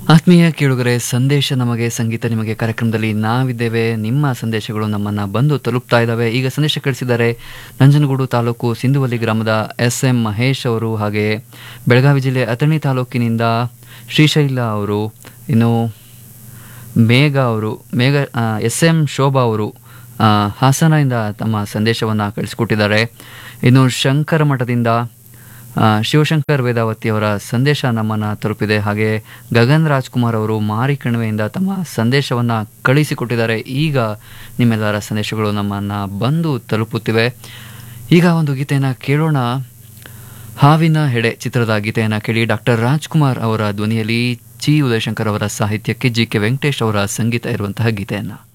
ಆತ್ಮೀಯ ಕೇಳುಗರೆ ಸಂದೇಶ ನಮಗೆ ಸಂಗೀತ ನಿಮಗೆ ಕಾರ್ಯಕ್ರಮದಲ್ಲಿ ನಾವಿದ್ದೇವೆ ನಿಮ್ಮ ಸಂದೇಶಗಳು ನಮ್ಮನ್ನು ಬಂದು ತಲುಪ್ತಾ ಇದ್ದಾವೆ ಈಗ ಸಂದೇಶ ಕಳಿಸಿದ್ದಾರೆ ನಂಜನಗೂಡು ತಾಲೂಕು ಸಿಂಧುವಲ್ಲಿ ಗ್ರಾಮದ ಎಸ್ ಎಂ ಮಹೇಶ್ ಅವರು ಹಾಗೆಯೇ ಬೆಳಗಾವಿ ಜಿಲ್ಲೆ ಅಥಣಿ ತಾಲೂಕಿನಿಂದ ಶ್ರೀಶೈಲ ಅವರು ಇನ್ನು ಮೇಘ ಅವರು ಮೇಘ ಎಸ್ ಎಂ ಶೋಭಾ ಅವರು ಆ, ಹಾಸನದಿಂದ ತಮ್ಮ ಸಂದೇಶವನ್ನು ಕಳಿಸಿಕೊಟ್ಟಿದ್ದಾರೆ ಇನ್ನು ಶಂಕರ ಮಠದಿಂದ ಆ, ಶಿವಶಂಕರ್ ವೇದಾವತಿ ಅವರ ಸಂದೇಶ ನಮ್ಮನ್ನು ತಲುಪಿದೆ ಹಾಗೆ ಗಗನ್ ರಾಜ್ಕುಮಾರ್ ಅವರು ಮಾರಿಕಣಿವೆಯಿಂದ ತಮ್ಮ ಸಂದೇಶವನ್ನು ಕಳಿಸಿಕೊಟ್ಟಿದ್ದಾರೆ ಈಗ ನಿಮ್ಮೆಲ್ಲರ ಸಂದೇಶಗಳು ನಮ್ಮನ್ನು ಬಂದು ತಲುಪುತ್ತಿವೆ ಈಗ ಒಂದು ಗೀತೆಯನ್ನು ಕೇಳೋಣ ಹಾವಿನ ಹೆಡೆ ಚಿತ್ರದ ಗೀತೆಯನ್ನು ಕೇಳಿ ಡಾಕ್ಟರ್ ರಾಜ್ಕುಮಾರ್ ಅವರ ಧ್ವನಿಯಲ್ಲಿ ಚಿ ಉದಯಶಂಕರ್ ಅವರ ಸಾಹಿತ್ಯಕ್ಕೆ ಜಿ ಕೆ ವೆಂಕಟೇಶ್ ಅವರ ಸಂಗೀತ ಇರುವಂತಹ ಗೀತೆಯನ್ನು